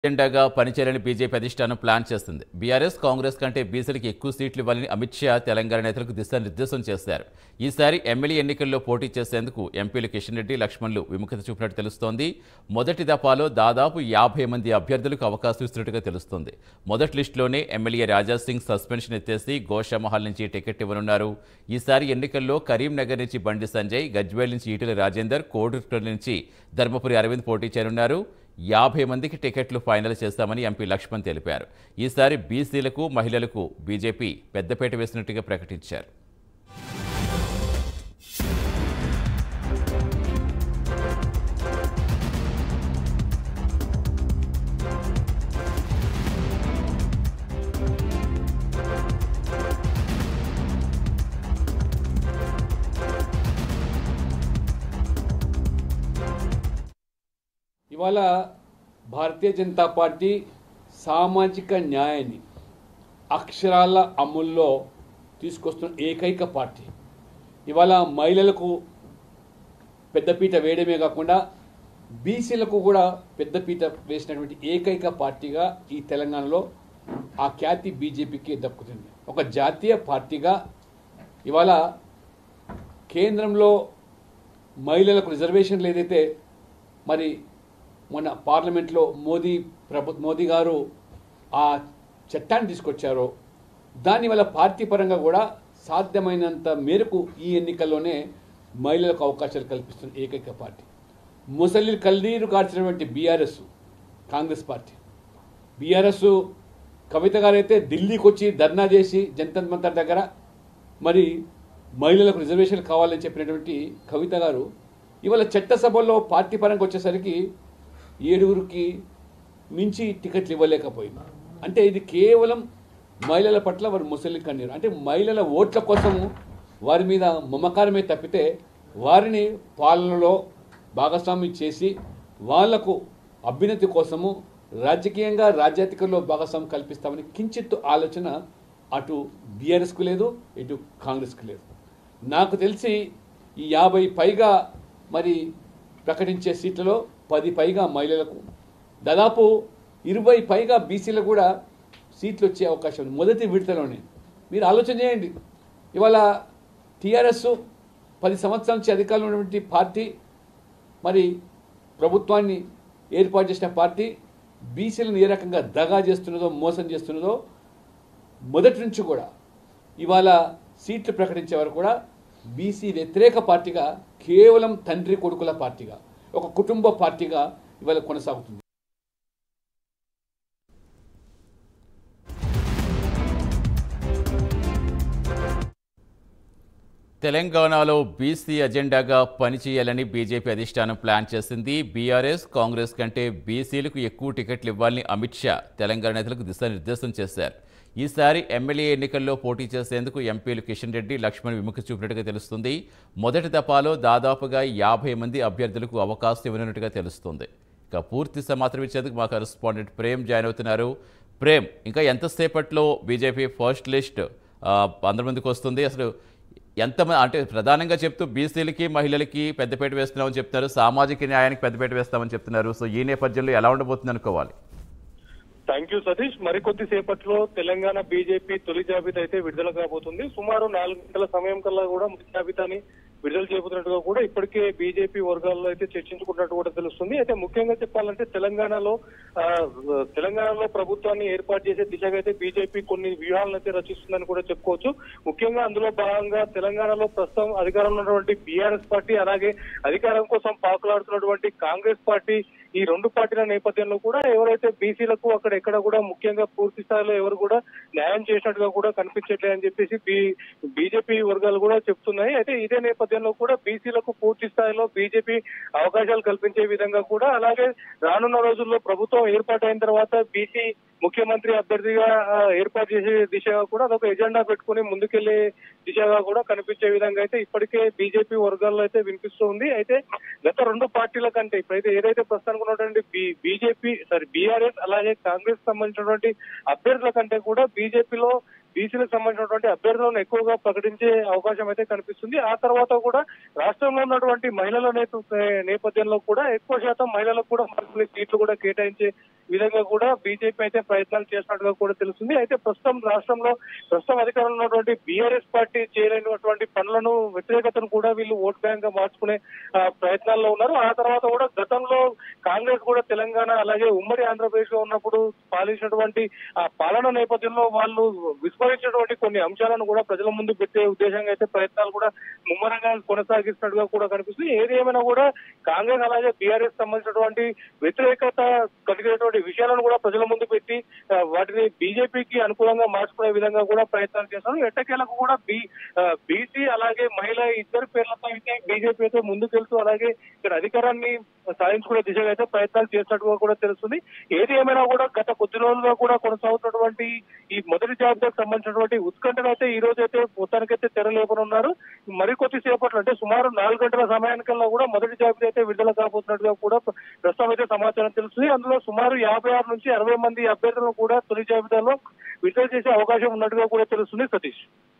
ఎజెండాగా పనిచేయాలని బీజేపీ అధిష్టానం ప్లాన్ చేస్తుంది బీఆర్ఎస్ కాంగ్రెస్ కంటే బీసీలకు ఎక్కువ సీట్లు ఇవ్వాలని అమిత్ షా తెలంగాణ నేతలకు దిశానిర్దేశం చేశారు ఈసారి ఎమ్మెల్యే ఎన్నికల్లో పోటీ చేసేందుకు ఎంపీలు కిషన్ రెడ్డి లక్ష్మణ్లు విముఖత చూపినట్టు తెలుస్తోంది మొదటి దఫాలో దాదాపు యాభై మంది అభ్యర్థులకు అవకాశం ఇస్తున్నట్టుగా తెలుస్తోంది మొదటి లిస్టులోనే ఎమ్మెల్యే రాజాసింగ్ సస్పెన్షన్ ఎత్తేసి గోషామహల్ నుంచి టికెట్ ఇవ్వనున్నారు ఈసారి ఎన్నికల్లో కరీంనగర్ నుంచి బండి సంజయ్ గజ్వేల్ నుంచి ఈటెల రాజేందర్ కోడుకల్ నుంచి ధర్మపురి అరవింద్ పోటీ చేయనున్నారు యాభై మందికి టికెట్లు ఫైనల్ చేస్తామని ఎంపీ లక్ష్మణ్ తెలిపారు ఈసారి బీసీలకు మహిళలకు బీజేపీ పెద్దపేట వేసినట్టుగా ప్రకటించారు ఇవాళ భారతీయ జనతా పార్టీ సామాజిక న్యాయాన్ని అక్షరాల అమల్లో తీసుకొస్తున్న ఏకైక పార్టీ ఇవాళ మహిళలకు పెద్దపీట వేయడమే కాకుండా బీసీలకు కూడా పెద్దపీట వేసినటువంటి ఏకైక పార్టీగా ఈ తెలంగాణలో ఆ ఖ్యాతి బీజేపీకి దక్కుతుంది ఒక జాతీయ పార్టీగా ఇవాళ కేంద్రంలో మహిళలకు రిజర్వేషన్లు ఏదైతే మరి మొన్న పార్లమెంట్లో మోదీ ప్రభు మోదీ గారు ఆ చట్టాన్ని తీసుకొచ్చారో దాని వల్ల పార్టీ పరంగా కూడా సాధ్యమైనంత మేరకు ఈ ఎన్నికల్లోనే మహిళలకు అవకాశాలు కల్పిస్తున్న ఏకైక పార్టీ ముసలి కల్లీరు కార్చినటువంటి BRS Congress party BRS Kavitha గారైతే ఢిల్లీకి వచ్చి ధర్నా చేసి జనతా మంతర్ దగ్గర మరి మహిళలకు రిజర్వేషన్ కావాలని చెప్పినటువంటి కవిత గారు ఇవాళ చట్టసభలో పార్టీ పరంగా వచ్చేసరికి ఏడుగురికి మించి టికెట్లు ఇవ్వలేకపోయింది అంటే ఇది కేవలం మహిళల పట్ల వారు ముసలి కన్నీరు అంటే మహిళల ఓట్ల కోసము వారి మీద మమకారమే తప్పితే వారిని పాలనలో భాగస్వామ్యం చేసి వాళ్లకు అభ్యున్నతి కోసము రాజకీయంగా రాజ్యాధికంలో భాగస్వామ్యం కల్పిస్తామని కించిత్ ఆలోచన అటు బీఆర్ఎస్కు లేదు ఇటు కాంగ్రెస్కు లేదు నాకు తెలిసి ఈ యాభై పైగా మరి ప్రకటించే సీట్లలో పది పైగా మహిళలకు దాదాపు ఇరవై పైగా బీసీలకు కూడా సీట్లు వచ్చే అవకాశం ఉంది మొదటి విడతలోనే మీరు ఆలోచన చేయండి ఇవాళ టీఆర్ఎస్ పది సంవత్సరాల నుంచి అధికారంలో ఉన్నటువంటి పార్టీ మరి ప్రభుత్వాన్ని ఏర్పాటు చేసిన పార్టీ బీసీలను ఏ రకంగా దగా చేస్తున్నదో మోసం చేస్తున్నదో మొదటి నుంచి కూడా ఇవాళ సీట్లు ప్రకటించే వరకు కూడా బీసీ వ్యతిరేక పార్టీగా కేవలం తండ్రి కొడుకుల పార్టీగా ఒక కుటుంబ పార్టీగా ఇవాళ కొనసాగుతుంది తెలంగాణలో బీసీ అజెండాగా పనిచేయాలని బీజేపీ అధిష్టానం ప్లాన్ చేసింది బీఆర్ఎస్ కాంగ్రెస్ కంటే బీసీలకు ఎక్కువ టికెట్లు ఇవ్వాలని అమిత్ షా తెలంగాణ నేతలకు దిశానిర్దేశం చేశారు ఈసారి ఎమ్మెల్యే ఎన్నికల్లో పోటీ చేసేందుకు ఎంపీలు కిషన్ రెడ్డి లక్ష్మణ్ విముఖ చూపినట్టుగా తెలుస్తుంది మొదటి దఫాలో దాదాపుగా యాభై మంది అభ్యర్థులకు అవకాశం ఇవ్వనున్నట్టుగా తెలుస్తుంది ఇక పూర్తి సమాచారం ఇచ్చేందుకు మా కరెస్పాండెంట్ ప్రేమ్ జాయిన్ అవుతున్నారు ప్రేమ్ ఇంకా ఎంతసేపట్లో బీజేపీ ఫస్ట్ లిస్ట్ ఆ, అందరి ముందుకు వస్తుంది అసలు ఎంత అంటే ప్రధానంగా చెప్తూ బీసీలకి మహిళలకి పెద్దపేట వేస్తున్నామని చెప్తున్నారు సామాజిక న్యాయానికి పెద్దపేట వేస్తామని చెప్తున్నారు సో ఈ నేపథ్యంలో ఎలా ఉండబోతుంది అనుకోవాలి థ్యాంక్ యూ సతీష్ మరికొద్ది సేపట్లో తెలంగాణ బీజేపీ తొలి జాబితా అయితే విడుదల కాబోతుంది సుమారు నాలుగు గంటల సమయం కల్లా కూడా మొదటి జాబితాని విడుదల చేయబోతున్నట్టుగా కూడా ఇప్పటికే బీజేపీ వర్గాల్లో అయితే చర్చించుకున్నట్టు కూడా తెలుస్తుంది అయితే ముఖ్యంగా చెప్పాలంటే తెలంగాణలో ఆ, తెలంగాణలో ప్రభుత్వాన్ని ఏర్పాటు చేసే దిశగా అయితే బీజేపీ కొన్ని వ్యూహాలను అయితే రచిస్తుందని కూడా చెప్పుకోవచ్చు ముఖ్యంగా అందులో భాగంగా తెలంగాణలో ప్రస్తుతం అధికారంలో ఉన్నటువంటి బీఆర్ఎస్ పార్టీ అలాగే అధికారం కోసం పాకులాడుతున్నటువంటి కాంగ్రెస్ పార్టీ ఈ రెండు పార్టీల నేపథ్యంలో కూడా ఎవరైతే బీసీలకు అక్కడ ఎక్కడ కూడా ముఖ్యంగా పూర్తి స్థాయిలో ఎవరు కూడా న్యాయం చేసినట్టుగా కూడా కనిపించట్లేదు అని చెప్పేసి బీ- బీజేపీ వర్గాలు కూడా చెప్తున్నాయి అయితే ఇదే నేపథ్యంలో కూడా బీసీలకు పూర్తి స్థాయిలో బీజేపీ అవకాశాలు కల్పించే విధంగా కూడా అలాగే రానున్న రోజుల్లో ప్రభుత్వం ఏర్పాటైన తర్వాత బీసీ ముఖ్యమంత్రి అభ్యర్థిగా ఆ, ఏర్పాటు చేసే దిశగా కూడా అదొక ఎజెండా పెట్టుకుని ముందుకెళ్లే దిశగా కూడా కనిపించే విధంగా అయితే ఇప్పటికే బీజేపీ వర్గాల్లో అయితే వినిపిస్తూ ఉంది అయితే గత రెండు పార్టీల కంటే ఇప్పుడైతే ఏదైతే ప్రస్తుతానికి ఉన్నటువంటి బీజేపీ సారీ బీఆర్ఎస్ అలాగే కాంగ్రెస్ సంబంధించినటువంటి అభ్యర్థుల కంటే కూడా బీజేపీలో బీసీలకు సంబంధించినటువంటి అభ్యర్థులను ఎక్కువగా ప్రకటించే అవకాశం అయితే కనిపిస్తుంది ఆ తర్వాత కూడా రాష్ట్రంలో ఉన్నటువంటి మహిళల నేత- నేపథ్యంలో కూడా ఎక్కువ శాతం మహిళలకు కూడా మరికొన్ని సీట్లు కూడా కేటాయించే విధంగా కూడా బీజేపీ అయితే ప్రయత్నాలు చేస్తున్నట్టుగా కూడా తెలుస్తుంది అయితే ప్రస్తుతం రాష్ట్రంలో ప్రస్తుతం అధికారంలో ఉన్నటువంటి బీఆర్ఎస్ పార్టీ చేయలేనటువంటి పనులను వ్యతిరేకతను కూడా వీళ్ళు ఓట్ బ్యాంక్ గా మార్చుకునే ఆ, ప్రయత్నాల్లో ఉన్నారు ఆ తర్వాత కూడా గతంలో కాంగ్రెస్ కూడా తెలంగాణ అలాగే ఉమ్మడి ఆంధ్రప్రదేశ్ లో ఉన్నప్పుడు పాలించినటువంటి ఆ పాలన నేపథ్యంలో వాళ్ళు విస్మరించినటువంటి కొన్ని అంశాలను కూడా ప్రజల ముందు పెట్టే ఉద్దేశంగా అయితే ప్రయత్నాలు కూడా ముమ్మరంగా కొనసాగిస్తున్నట్టుగా కూడా కనిపిస్తుంది ఏది ఏమైనా కూడా కాంగ్రెస్ అలాగే బీఆర్ఎస్ సంబంధించినటువంటి వ్యతిరేకత కలిగినటువంటి విషయాలను కూడా ప్రజల ముందు పెట్టి ఆ, వాటిని బీజేపీకి అనుకూలంగా మార్చుకునే విధంగా కూడా ప్రయత్నాలు చేస్తున్నారు ఎట్టకేలకు కూడా బీ బీసీ అలాగే మహిళ ఇద్దరు పేర్లతో అయితే బీజేపీ అయితే ముందుకెళ్తూ అలాగే ఇక్కడ అధికారాన్ని సాధించుకునే దిశగా అయితే ప్రయత్నాలు చేస్తున్నట్టుగా కూడా తెలుస్తుంది ఏది ఏమైనా కూడా గత కొద్ది రోజులుగా కూడా కొనసాగుతున్నటువంటి ఈ మొదటి జాబితాకు సంబంధించినటువంటి ఉత్కంఠను అయితే ఈ రోజు అయితే మొత్తానికైతే తెరలేపనున్నారు మరికొద్ది సేపట్లో అంటే సుమారు నాలుగు గంటల సమయానికల్లా కూడా మొదటి జాబితా అయితే విడుదల కాబోతున్నట్టుగా కూడా ప్రస్తుతం అయితే సమాచారం తెలుస్తుంది అందులో సుమారు యాభై ఆరు నుంచి అరవై మంది అభ్యర్థులను కూడా తొలి జాబితాలో విడుదల చేసే అవకాశం ఉన్నట్టుగా కూడా తెలుస్తుంది సతీష్